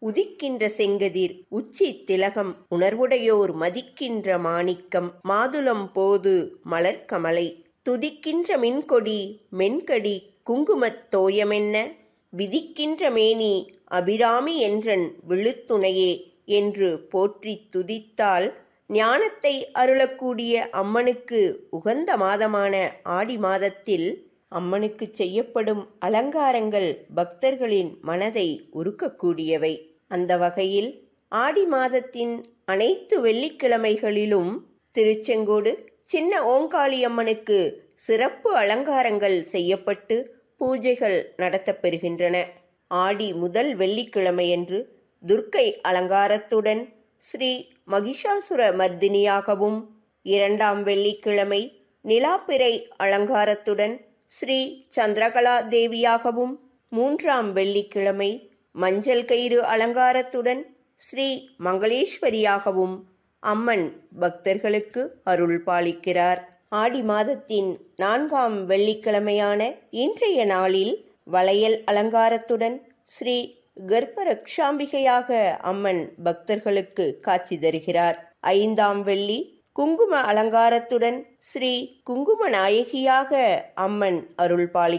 உதிக்கின்ற செங்கதிர் உச்சி திலகம் உணர்வுடையோர் மதிக்கின்ற மாணிக்கம் மாதுளம் போது மலர்கமலை துதிக்கின்ற மின்கொடி மென்கடி குங்குமத் தோயமென்ன விதிக்கின்ற மேனி அபிராமி என்றன் விழுத்துணையே என்று போற்றித் துதித்தால் ஞானத்தை அருளக்கூடிய அம்மனுக்கு உகந்த மாதமான ஆடி மாதத்தில் அம்மனுக்கு செய்யப்படும் அலங்காரங்கள் பக்தர்களின் மனதை உருக்கக்கூடியவை அந்த வகையில் ஆடி மாதத்தின் அனைத்து வெள்ளிக்கிழமைகளிலும் திருச்செங்கோடு சின்ன ஓங்காளியம்மனுக்கு சிறப்பு அலங்காரங்கள் செய்யப்பட்டு பூஜைகள் நடத்தப்பெறுகின்றன ஆடி முதல் வெள்ளிக்கிழமையன்று துர்க்கை அலங்காரத்துடன் ஸ்ரீ மகிஷாசுர மர்தினியாகவும் இரண்டாம் வெள்ளிக்கிழமை நிலாப்பிறை அலங்காரத்துடன் ஸ்ரீ சந்திரகலா தேவியாகவும் மூன்றாம் வெள்ளிக்கிழமை மஞ்சள் கயிறு அலங்காரத்துடன் ஸ்ரீ மங்களேஸ்வரியாகவும் அம்மன் பக்தர்களுக்கு அருள் பாலிக்கிறார் ஆடி மாதத்தின் நான்காம் வெள்ளிக்கிழமையான இன்றைய நாளில் வளையல் அலங்காரத்துடன் ஸ்ரீ கர்ப்பரக்ஷாம்பிகையாக அம்மன் பக்தர்களுக்கு காட்சி தருகிறார் ஐந்தாம் வெள்ளி குங்கும அலங்காரத்துடன் ஸ்ரீ குங்கும நாயகியாக அம்மன் அருள் பாலிக்கிறார்